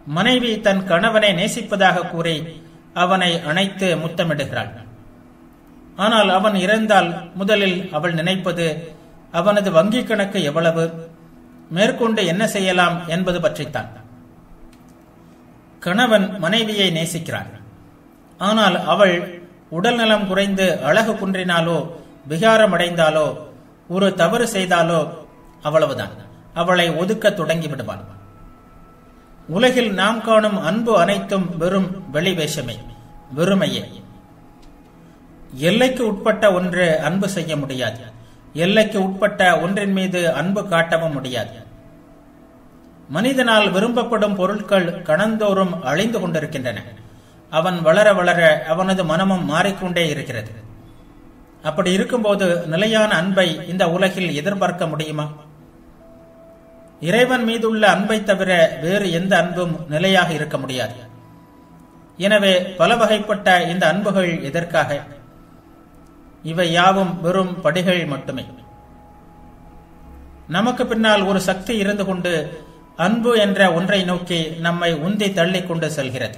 மனைவி தன் கணவனை நேசிப்பதாக கூறி அவனை அணைத்து முத்தமிடுகிறாள் ஆனால் அவன் இறந்தால் முதலில் அவள் நினைப்பது அவனது வங்கிக் கணக்கு எவ்வளவு மேற்கொண்டு என்ன செய்யலாம் என்பது பற்றித்தான் கணவன் மனைவியை நேசிக்கிறான் ஆனால் அவள் உடல்நலம் குறைந்து அழகு குன்றினாலோ விகாரம் அடைந்தாலோ ஒரு தவறு செய்தாலோ அவ்வளவுதான் அவளை ஒதுக்க தொடங்கி விடுவான் உலகில் நாம் காணும் அன்பு அனைத்தும் வெறும் வெளிவேஷமே வெறுமையே எல்லைக்கு உட்பட்ட ஒன்று அன்பு செய்ய முடியாது எல்லைக்கு உட்பட்ட ஒன்றின் மீது அன்பு காட்டவும் முடியாது மனிதனால் விரும்பப்படும் பொருட்கள் கணந்தோறும் அழிந்து கொண்டிருக்கின்றன அவன் வளர வளர அவனது மனமும் மாறிக்கொண்டே இருக்கிறது அப்படி இருக்கும்போது நிலையான அன்பை இந்த உலகில் எதிர்பார்க்க முடியுமா இறைவன் மீதுள்ள அன்பை தவிர வேறு எந்த அன்பும் நிலையாக இருக்க முடியாது எனவே பல வகைப்பட்ட இந்த அன்புகள் எதற்காக இவை யாவும் வெறும் படிகள் மட்டுமே நமக்கு பின்னால் ஒரு சக்தி இருந்து கொண்டு அன்பு என்ற ஒன்றை நோக்கி நம்மை உந்தி தள்ளி கொண்டு செல்கிறது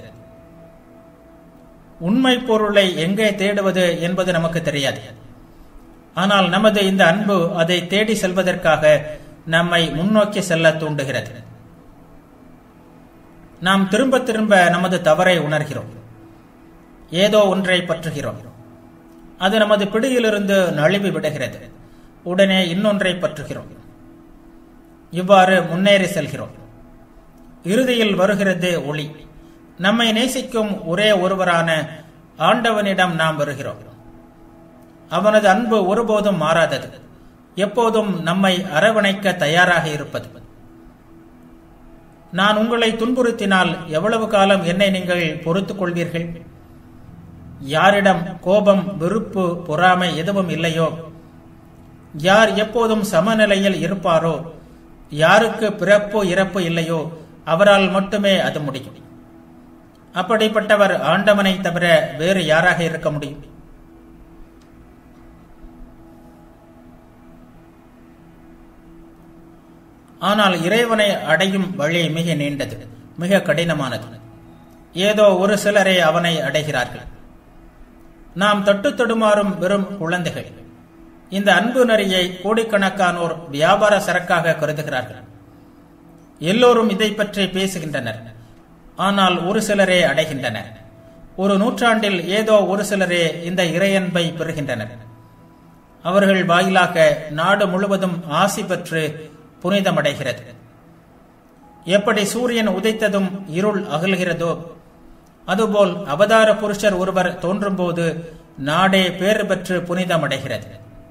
உண்மை பொருளை எங்கே தேடுவது என்பது நமக்கு தெரியாது ஆனால் நமது இந்த அன்பு அதை தேடி செல்வதற்காக நம்மை முன்னோக்கி செல்ல தூண்டுகிறது நாம் திரும்ப திரும்ப நமது தவறை உணர்கிறோம் ஏதோ ஒன்றை பற்றுகிறோம் அது நமது பிடியிலிருந்து நழுவி விடுகிறது உடனே இன்னொன்றை பற்றுகிறோம் இவ்வாறு முன்னேறி செல்கிறோம் இறுதியில் வருகிறது ஒளி நம்மை நேசிக்கும் ஒரே ஒருவரான ஆண்டவனிடம் நாம் வருகிறோம் அவனது அன்பு ஒருபோதும் மாறாதது எப்போதும் நம்மை அரவணைக்க தயாராக இருப்பது நான் உங்களை துன்புறுத்தினால் எவ்வளவு காலம் என்னை நீங்கள் பொறுத்துக் கொள்வீர்கள் யாரிடம் கோபம் வெறுப்பு பொறாமை எதுவும் இல்லையோ யார் எப்போதும் சமநிலையில் இருப்பாரோ யாருக்கு பிறப்பு இறப்பு இல்லையோ அவரால் மட்டுமே அது முடியும் அப்படிப்பட்டவர் ஆண்டவனை தவிர வேறு யாராக இருக்க முடியும் ஆனால் இறைவனை அடையும் வழி மிக நீண்டது மிக கடினமானது ஏதோ ஒரு சிலரே அவனை அடைகிறார்கள் நாம் தொட்டு தொடுமாறும் வெறும் குழந்தைகள் இந்த அன்பு நெறியை கோடிக்கணக்கானோர் வியாபார சரக்காக கருதுகிறார்கள் எல்லோரும் இதை பற்றி பேசுகின்றனர் ஆனால் ஒரு சிலரே அடைகின்றனர் ஒரு நூற்றாண்டில் ஏதோ ஒரு சிலரே இந்த இறையன்பை பெறுகின்றனர் அவர்கள் வாயிலாக நாடு முழுவதும் ஆசி பெற்று புனிதமடைகிறது எப்படி சூரியன் உதைத்ததும் இருள் அகல்கிறதோ அதுபோல் அவதார புருஷர் ஒருவர் தோன்றும்போது நாடே பேறு பெற்று புனிதமடைகிறது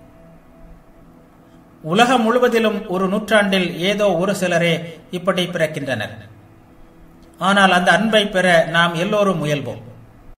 உலகம் முழுவதிலும் ஒரு நூற்றாண்டில் ஏதோ ஒரு சிலரே இப்படி பிறக்கின்றனர் ஆனால் அந்த அன்பை பெற நாம் எல்லோரும் முயல்வோம்